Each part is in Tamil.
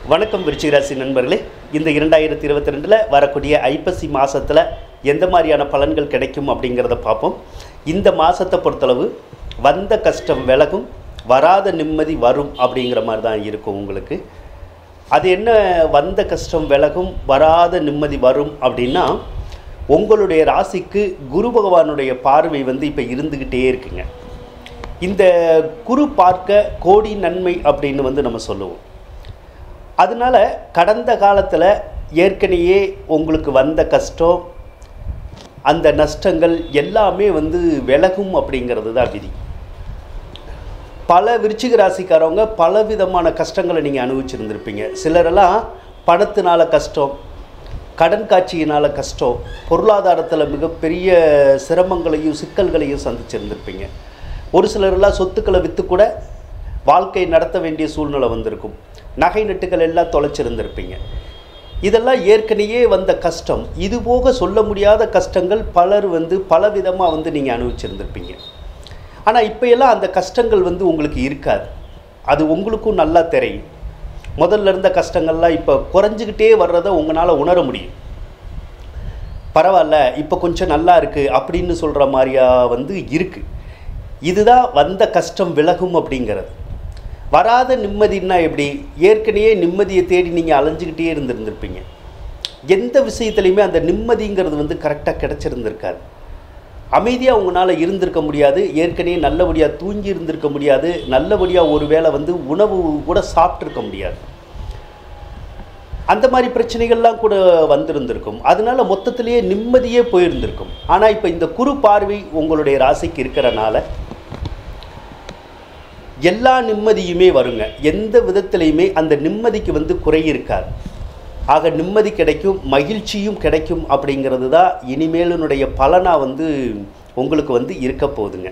வணக்கம் விருச்சிகராசி நண்பர்களே இந்த இரண்டாயிரத்தி இருபத்தி ரெண்டில் வரக்கூடிய ஐப்பசி மாதத்தில் எந்த மாதிரியான பலன்கள் கிடைக்கும் அப்படிங்கிறத பார்ப்போம் இந்த மாதத்தை பொறுத்தளவு வந்த கஷ்டம் விலகும் வராத நிம்மதி வரும் அப்படிங்கிற மாதிரி தான் இருக்கும் உங்களுக்கு அது என்ன வந்த கஷ்டம் விலகும் வராத நிம்மதி வரும் அப்படின்னா உங்களுடைய ராசிக்கு குரு பகவானுடைய பார்வை வந்து இப்போ இருந்துக்கிட்டே இருக்குங்க இந்த குரு பார்க்க கோடி நன்மை அப்படின்னு வந்து நம்ம சொல்லுவோம் அதனால கடந்த காலத்தில் ஏற்கனவே உங்களுக்கு வந்த கஷ்டம் அந்த நஷ்டங்கள் எல்லாமே வந்து விலகும் அப்படிங்கிறது தான் விதி பல விருச்சிக ராசிக்காரவங்க பல விதமான கஷ்டங்களை நீங்கள் அனுபவிச்சிருந்திருப்பீங்க சிலரெல்லாம் பணத்தினால கஷ்டம் கடன் காட்சியினால் கஷ்டம் பொருளாதாரத்தில் மிகப்பெரிய சிரமங்களையும் சிக்கல்களையும் சந்திச்சிருந்திருப்பீங்க ஒரு சிலரெல்லாம் சொத்துக்களை விற்று கூட வாழ்க்கை நடத்த வேண்டிய சூழ்நிலை வந்திருக்கும் நகை நட்டுகள் எல்லாம் தொலைச்சிருந்திருப்பீங்க இதெல்லாம் ஏற்கனவே வந்த கஷ்டம் இது போக சொல்ல முடியாத கஷ்டங்கள் பலர் வந்து பலவிதமாக வந்து நீங்கள் அனுபவிச்சிருந்திருப்பீங்க ஆனால் இப்போ எல்லாம் அந்த கஷ்டங்கள் வந்து உங்களுக்கு இருக்காது அது உங்களுக்கும் நல்லா தெரியும் முதல்ல இருந்த கஷ்டங்கள்லாம் இப்போ குறைஞ்சிக்கிட்டே வர்றதை உங்களால் உணர முடியும் பரவாயில்ல இப்போ கொஞ்சம் நல்லா இருக்குது அப்படின்னு சொல்கிற மாதிரியா வந்து இருக்குது இதுதான் வந்த கஷ்டம் விலகும் அப்படிங்கிறது வராத நிம்மதின்னா எப்படி ஏற்கனவே நிம்மதியை தேடி நீங்கள் அலைஞ்சிக்கிட்டே இருந்திருந்திருப்பீங்க எந்த விஷயத்துலையுமே அந்த நிம்மதிங்கிறது வந்து கரெக்டாக கிடச்சிருந்திருக்காது அமைதியாக உங்களால் இருந்திருக்க முடியாது ஏற்கனவே நல்லபடியாக தூங்கி இருந்திருக்க முடியாது நல்லபடியாக ஒரு வேளை வந்து உணவு கூட சாப்பிட்ருக்க முடியாது அந்த மாதிரி பிரச்சனைகள்லாம் கூட வந்திருந்திருக்கும் அதனால மொத்தத்திலேயே நிம்மதியே போயிருந்திருக்கும் ஆனால் இப்போ இந்த குறு பார்வை உங்களுடைய ராசிக்கு இருக்கிறனால எல்லா நிம்மதியுமே வருங்க எந்த விதத்திலையுமே அந்த நிம்மதிக்கு வந்து குறை இருக்காது ஆக நிம்மதி கிடைக்கும் மகிழ்ச்சியும் கிடைக்கும் அப்படிங்கிறது தான் இனிமேலினுடைய பலனாக வந்து உங்களுக்கு வந்து இருக்க போகுதுங்க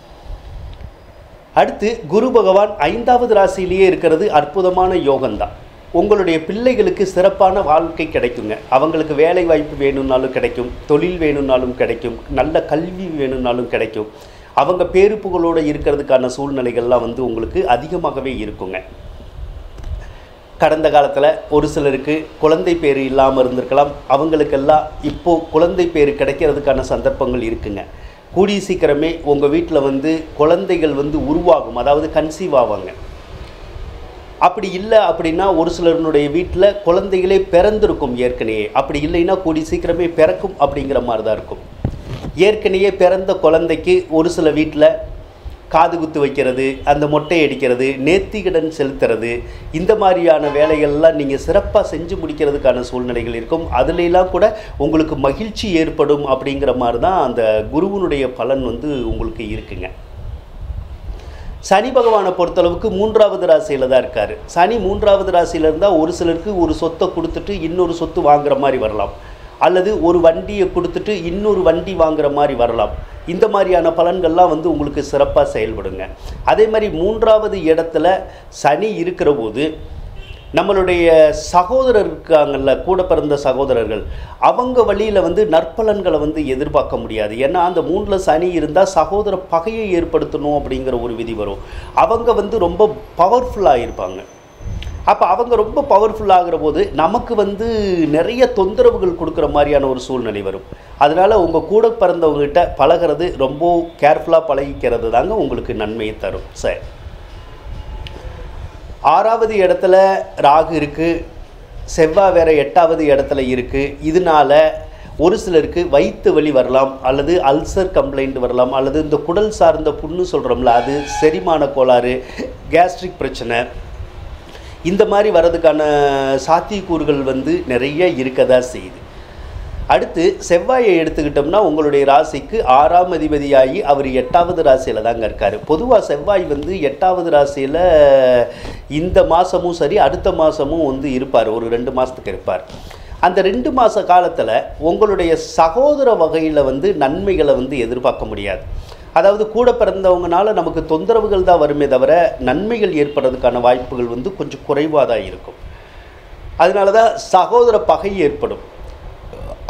அடுத்து குரு பகவான் ஐந்தாவது ராசியிலேயே இருக்கிறது அற்புதமான யோகம்தான் உங்களுடைய பிள்ளைகளுக்கு சிறப்பான வாழ்க்கை கிடைக்குங்க அவங்களுக்கு வேலை வாய்ப்பு வேணும்னாலும் கிடைக்கும் தொழில் வேணும்னாலும் கிடைக்கும் நல்ல கல்வி வேணும்னாலும் கிடைக்கும் அவங்க பேரு புகழோடு இருக்கிறதுக்கான சூழ்நிலைகள்லாம் வந்து உங்களுக்கு அதிகமாகவே இருக்குங்க கடந்த காலத்தில் ஒரு சிலருக்கு குழந்தை பேர் இல்லாமல் இருந்திருக்கலாம் அவங்களுக்கெல்லாம் இப்போது குழந்தை பேர் கிடைக்கிறதுக்கான சந்தர்ப்பங்கள் இருக்குங்க கூடிய சீக்கிரமே உங்கள் வீட்டில் வந்து குழந்தைகள் வந்து உருவாகும் அதாவது கன்சீவ் ஆவாங்க அப்படி இல்லை அப்படின்னா ஒரு சிலருடைய வீட்டில் குழந்தைகளே பிறந்திருக்கும் ஏற்கனவே அப்படி இல்லைன்னா கூடி சீக்கிரமே பிறக்கும் அப்படிங்கிற மாதிரி தான் இருக்கும் ஏற்கனவே பிறந்த குழந்தைக்கு ஒரு சில வீட்டில் காது குத்து வைக்கிறது அந்த மொட்டை அடிக்கிறது நேர்த்திகடன் செலுத்துறது இந்த மாதிரியான வேலைகள்லாம் நீங்கள் சிறப்பாக செஞ்சு முடிக்கிறதுக்கான சூழ்நிலைகள் இருக்கும் அதுலெல்லாம் கூட உங்களுக்கு மகிழ்ச்சி ஏற்படும் அப்படிங்கிற மாதிரி தான் அந்த குருவனுடைய பலன் வந்து உங்களுக்கு இருக்குங்க சனி பகவானை பொறுத்தளவுக்கு மூன்றாவது ராசியில் தான் இருக்கார் சனி மூன்றாவது ராசியில் இருந்தால் ஒரு சிலருக்கு ஒரு சொத்தை கொடுத்துட்டு இன்னொரு சொத்து வாங்குற மாதிரி வரலாம் அல்லது ஒரு வண்டியை கொடுத்துட்டு இன்னொரு வண்டி வாங்குற மாதிரி வரலாம் இந்த மாதிரியான பலன்கள்லாம் வந்து உங்களுக்கு சிறப்பாக செயல்படுங்க அதே மாதிரி மூன்றாவது இடத்துல சனி இருக்கிற போது நம்மளுடைய சகோதரர் இருக்காங்கல்ல கூட பிறந்த சகோதரர்கள் அவங்க வழியில் வந்து நற்பலன்களை வந்து எதிர்பார்க்க முடியாது ஏன்னா அந்த மூணில் சனி இருந்தால் சகோதர பகையை ஏற்படுத்தணும் அப்படிங்கிற ஒரு விதி வரும் அவங்க வந்து ரொம்ப பவர்ஃபுல்லாக இருப்பாங்க அப்போ அவங்க ரொம்ப பவர்ஃபுல் ஆகிற போது நமக்கு வந்து நிறைய தொந்தரவுகள் கொடுக்குற மாதிரியான ஒரு சூழ்நிலை வரும் அதனால் உங்கள் கூட பிறந்தவங்ககிட்ட பழகிறது ரொம்ப கேர்ஃபுல்லாக பழகிக்கிறது தாங்க உங்களுக்கு நன்மையை தரும் சரி ஆறாவது இடத்துல ராகு இருக்குது செவ்வாய் வேற எட்டாவது இடத்துல இருக்குது இதனால ஒரு சிலருக்கு வயிற்று வலி வரலாம் அல்லது அல்சர் கம்ப்ளைண்ட் வரலாம் அல்லது இந்த குடல் சார்ந்த புண்ணு சொல்கிறோம்ல அது செரிமான கோளாறு கேஸ்ட்ரிக் பிரச்சனை இந்த மாதிரி வர்றதுக்கான சாத்தியக்கூறுகள் வந்து நிறைய இருக்கதா செய்யுது அடுத்து செவ்வாயை எடுத்துக்கிட்டோம்னா உங்களுடைய ராசிக்கு ஆறாம் அதிபதியாகி அவர் எட்டாவது ராசியில் தாங்க இருக்கார் பொதுவாக செவ்வாய் வந்து எட்டாவது ராசியில் இந்த மாதமும் சரி அடுத்த மாதமும் வந்து இருப்பார் ஒரு ரெண்டு மாதத்துக்கு இருப்பார் அந்த ரெண்டு மாத காலத்தில் உங்களுடைய சகோதர வகையில் வந்து நன்மைகளை வந்து எதிர்பார்க்க முடியாது அதாவது கூட பிறந்தவங்கனால நமக்கு தொந்தரவுகள் தான் வருமே தவிர நன்மைகள் ஏற்படுறதுக்கான வாய்ப்புகள் வந்து கொஞ்சம் குறைவாக தான் இருக்கும் அதனால தான் சகோதர பகை ஏற்படும்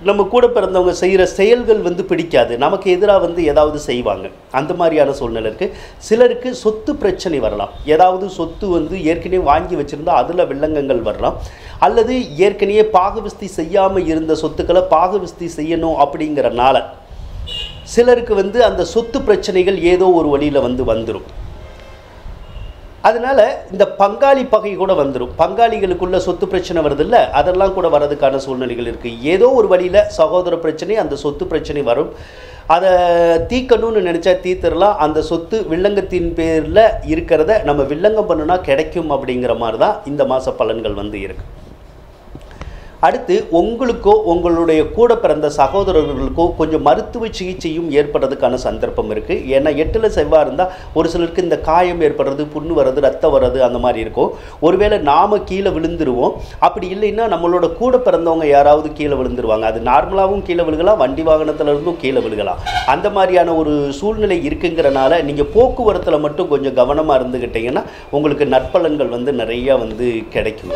நம்ம கூட பிறந்தவங்க செய்கிற செயல்கள் வந்து பிடிக்காது நமக்கு எதிராக வந்து ஏதாவது செய்வாங்க அந்த மாதிரியான சூழ்நிலை இருக்குது சிலருக்கு சொத்து பிரச்சனை வரலாம் ஏதாவது சொத்து வந்து ஏற்கனவே வாங்கி வச்சுருந்தா அதில் வில்லங்கங்கள் வரலாம் அல்லது ஏற்கனவே பாகவிஸ்தி செய்யாமல் இருந்த சொத்துக்களை பாகவிஸ்தி செய்யணும் அப்படிங்கிறனால சிலருக்கு வந்து அந்த சொத்து பிரச்சனைகள் ஏதோ ஒரு வழியில் வந்து வந்துடும் அதனால இந்த பங்காளி பகை கூட வந்துடும் பங்காளிகளுக்குள்ள சொத்து பிரச்சனை வருதுல்ல அதெல்லாம் கூட வரதுக்கான சூழ்நிலைகள் இருக்குது ஏதோ ஒரு வழியில் சகோதர பிரச்சனை அந்த சொத்து பிரச்சனை வரும் அதை தீக்கணும்னு நினச்சா தீர்த்துடலாம் அந்த சொத்து வில்லங்கத்தின் பேரில் இருக்கிறத நம்ம வில்லங்கம் பண்ணுனா கிடைக்கும் அப்படிங்கிற மாதிரி தான் இந்த மாத பலன்கள் வந்து இருக்கு அடுத்து உங்களுக்கோ உங்களுடைய கூட பிறந்த சகோதரர்களுக்கோ கொஞ்சம் மருத்துவ சிகிச்சையும் ஏற்படுறதுக்கான சந்தர்ப்பம் இருக்குது ஏன்னா எட்டில் செவ்வாய் இருந்தால் ஒரு சிலருக்கு இந்த காயம் ஏற்படுறது புண்ணு வர்றது ரத்தம் வர்றது அந்த மாதிரி இருக்கும் ஒருவேளை நாம் கீழே விழுந்துருவோம் அப்படி இல்லைன்னா நம்மளோட கூட பிறந்தவங்க யாராவது கீழே விழுந்துருவாங்க அது நார்மலாகவும் கீழே விழுகலாம் வண்டி வாகனத்துல இருந்தும் கீழே விழுகலாம் அந்த மாதிரியான ஒரு சூழ்நிலை இருக்குங்கிறனால நீங்கள் போக்குவரத்தில் மட்டும் கொஞ்சம் கவனமாக இருந்துக்கிட்டீங்கன்னா உங்களுக்கு நற்பலன்கள் வந்து நிறையா வந்து கிடைக்குங்க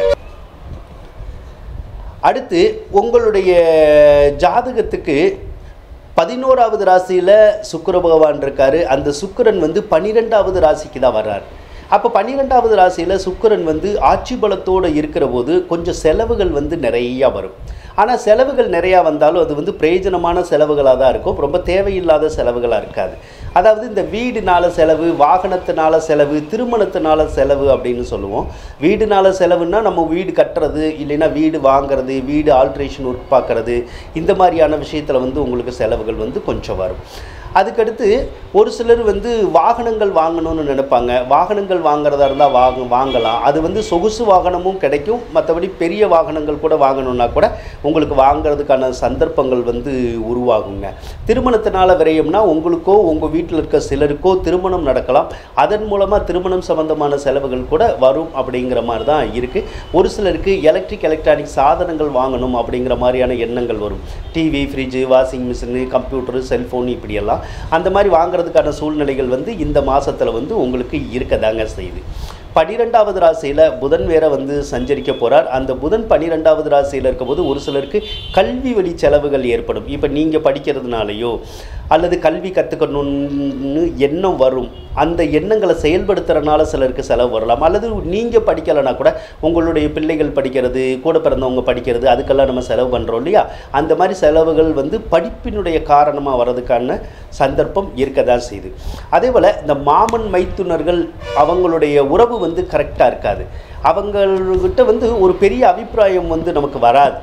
அடுத்து உங்களுடைய ஜாதகத்துக்கு பதினோராவது ராசியில் சுக்கிர பகவான் இருக்காரு அந்த சுக்கிரன் வந்து பன்னிரெண்டாவது ராசிக்கு தான் வர்றார் அப்போ பன்னிரெண்டாவது ராசியில் சுக்கிரன் வந்து ஆட்சி பலத்தோடு இருக்கிற போது கொஞ்சம் செலவுகள் வந்து நிறையா வரும் ஆனால் செலவுகள் நிறையா வந்தாலும் அது வந்து பிரயோஜனமான செலவுகளாக தான் இருக்கும் ரொம்ப தேவையில்லாத செலவுகளாக இருக்காது அதாவது இந்த வீடுனால செலவு வாகனத்தினால செலவு திருமணத்தினால செலவு அப்படின்னு சொல்லுவோம் வீடுனால செலவுன்னா நம்ம வீடு கட்டுறது இல்லைன்னா வீடு வாங்குறது வீடு ஆல்ட்ரேஷன் ஒர்க் பார்க்குறது இந்த மாதிரியான விஷயத்தில் வந்து உங்களுக்கு செலவுகள் வந்து கொஞ்சம் வரும் அதுக்கடுத்து ஒரு சிலர் வந்து வாகனங்கள் வாங்கணும்னு நினைப்பாங்க வாகனங்கள் வாங்குறதா இருந்தால் வாங்க வாங்கலாம் அது வந்து சொகுசு வாகனமும் கிடைக்கும் மற்றபடி பெரிய வாகனங்கள் கூட வாங்கணும்னா கூட உங்களுக்கு வாங்குறதுக்கான சந்தர்ப்பங்கள் வந்து உருவாகுங்க திருமணத்தினால விரயம்னா உங்களுக்கோ உங்கள் வீட்டில் இருக்க சிலருக்கோ திருமணம் நடக்கலாம் அதன் மூலமாக திருமணம் சம்பந்தமான செலவுகள் கூட வரும் அப்படிங்கிற மாதிரி தான் இருக்குது ஒரு சிலருக்கு எலக்ட்ரிக் எலக்ட்ரானிக் சாதனங்கள் வாங்கணும் அப்படிங்கிற மாதிரியான எண்ணங்கள் வரும் TV fridge washing machine computer cellphone இப்படியெல்லாம் அந்த மாதிரி வாங்குறதுக்கான சூழ்நிலைகள் வந்து இந்த மாதத்தில் வந்து உங்களுக்கு இருக்கதாங்க செய்யுது பன்னிரெண்டாவது ராசியில் புதன் வேற வந்து சஞ்சரிக்க போகிறார் அந்த புதன் பன்னிரெண்டாவது ராசியில் இருக்கும்போது ஒரு சிலருக்கு கல்வி வழி செலவுகள் ஏற்படும் இப்போ நீங்கள் படிக்கிறதுனாலையோ அல்லது கல்வி கற்றுக்கணும்னு எண்ணம் வரும் அந்த எண்ணங்களை செயல்படுத்துறதுனால சிலருக்கு செலவு வரலாம் அல்லது நீங்கள் படிக்கலைன்னா கூட உங்களுடைய பிள்ளைகள் படிக்கிறது கூட பிறந்தவங்க படிக்கிறது அதுக்கெல்லாம் நம்ம செலவு பண்ணுறோம் இல்லையா அந்த மாதிரி செலவுகள் வந்து படிப்பினுடைய காரணமாக வர்றதுக்கான சந்தர்ப்பம் இருக்க தான் செய்யுது அதே போல் இந்த மாமன் மைத்துனர்கள் அவங்களுடைய உறவு வந்து கரெக்டாக இருக்காது அவங்கக்கிட்ட வந்து ஒரு பெரிய அபிப்பிராயம் வந்து நமக்கு வராது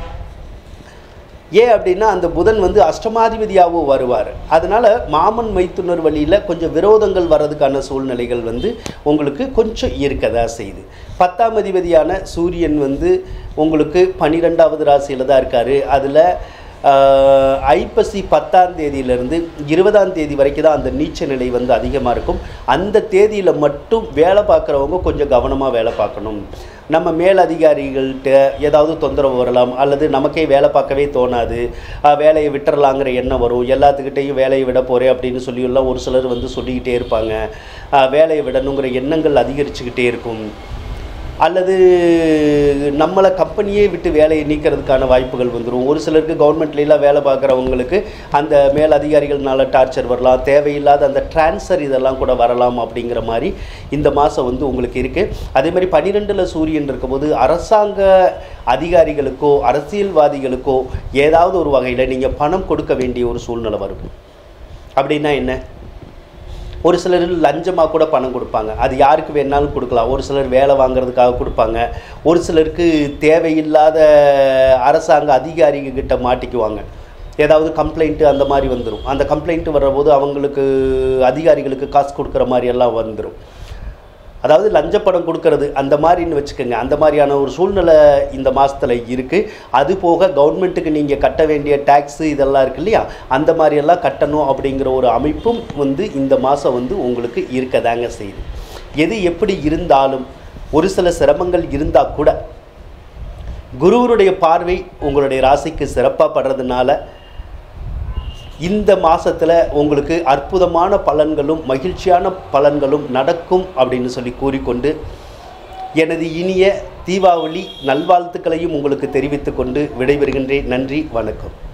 ஏன் அப்படின்னா அந்த புதன் வந்து அஷ்டமாதிபதியாகவும் வருவார் அதனால் மாமன் மைத்துனர் வழியில் கொஞ்சம் விரோதங்கள் வர்றதுக்கான சூழ்நிலைகள் வந்து உங்களுக்கு கொஞ்சம் இருக்கதா செய்யுது பத்தாம் அதிபதியான சூரியன் வந்து உங்களுக்கு பன்னிரெண்டாவது ராசியில் தான் இருக்கார் அதில் ஆஹ், ஐப்பசி பத்தாம் தேதியிலிருந்து இருபதாம் தேதி வரைக்கும் தான் அந்த நீச்ச நிலை வந்து அதிகமாக இருக்கும் அந்த தேதியில் மட்டும் வேலை பார்க்குறவங்க கொஞ்சம் கவனமாக வேலை பார்க்கணும் நம்ம மேல் அதிகாரிகள்கிட்ட ஏதாவது தொந்தரவு வரலாம் அல்லது நமக்கே வேலை பார்க்கவே தோணாது ஆஹ், வேலையை விட்டுறலாங்கிற எண்ணம் வரும் எல்லாத்துக்கிட்டையும் வேலையை விட போகிறேன் அப்படின்னு சொல்லி எல்லாம் ஒரு சிலர் வந்து சொல்லிக்கிட்டே இருப்பாங்க ஆஹ், வேலையை விடணுங்கிற எண்ணங்கள் அதிகரிச்சுக்கிட்டே இருக்கும் அல்லது நம்மளை கம்பெனியே விட்டு வேலையை நீக்கிறதுக்கான வாய்ப்புகள் வந்துடும் ஒரு சிலருக்கு கவர்மெண்ட்லாம் வேலை பார்க்குறவங்களுக்கு அந்த மேல் அதிகாரிகள்னால டார்ச்சர் வரலாம் தேவையில்லாத அந்த ட்ரான்ஸ்ஃபர் இதெல்லாம் கூட வரலாம் அப்படிங்கிற மாதிரி இந்த மாதம் வந்து உங்களுக்கு இருக்குது அதே மாதிரி பன்னிரெண்டில் சூரியன் இருக்கும்போது அரசாங்க அதிகாரிகளுக்கோ அரசியல்வாதிகளுக்கோ ஏதாவது ஒரு வகையில் நீங்கள் பணம் கொடுக்க வேண்டிய ஒரு சூழ்நிலை வரும் அப்படின்னா என்ன ஒரு சிலர் லஞ்சமாக கூட பணம் கொடுப்பாங்க அது யாருக்கு வேணாலும் கொடுக்கலாம் ஒரு சிலர் வேலை வாங்குறதுக்காக கொடுப்பாங்க ஒரு சிலருக்கு தேவையில்லாத அரசாங்க அதிகாரிகிட்ட மாட்டிக்குவாங்க ஏதாவது கம்ப்ளைண்ட்டு அந்த மாதிரி வந்துடும் அந்த கம்ப்ளைண்ட்டு வர்றபோது அவங்களுக்கு அதிகாரிகளுக்கு காசு கொடுக்குற மாதிரி எல்லாம் வந்துடும் அதாவது லஞ்சப்பணம் கொடுக்கறது அந்த மாதிரின்னு வச்சுக்கோங்க அந்த மாதிரியான ஒரு சூழ்நிலை இந்த மாதத்தில் இருக்குது அது போக கவர்மெண்ட்டுக்கு நீங்கள் கட்ட வேண்டிய டேக்ஸு இதெல்லாம் இருக்கு இல்லையா அந்த மாதிரியெல்லாம் கட்டணும் அப்படிங்கிற ஒரு அமைப்பும் வந்து இந்த மாதம் வந்து உங்களுக்கு இருக்கதாங்க செய்யுது எது எப்படி இருந்தாலும் ஒரு சில சிரமங்கள் இருந்தால் கூட குருவருடைய பார்வை உங்களுடைய ராசிக்கு சிறப்பாக படுறதுனால இந்த மாசத்துல உங்களுக்கு அற்புதமான பலன்களும் மகிழ்ச்சியான பலன்களும் நடக்கும் அப்படின்னு சொல்லி கூறிக்கொண்டு எனது இனிய தீபாவளி நல்வாழ்த்துக்களையும் உங்களுக்கு தெரிவித்துக்கொண்டு விடைபெறுகின்றேன் நன்றி வணக்கம்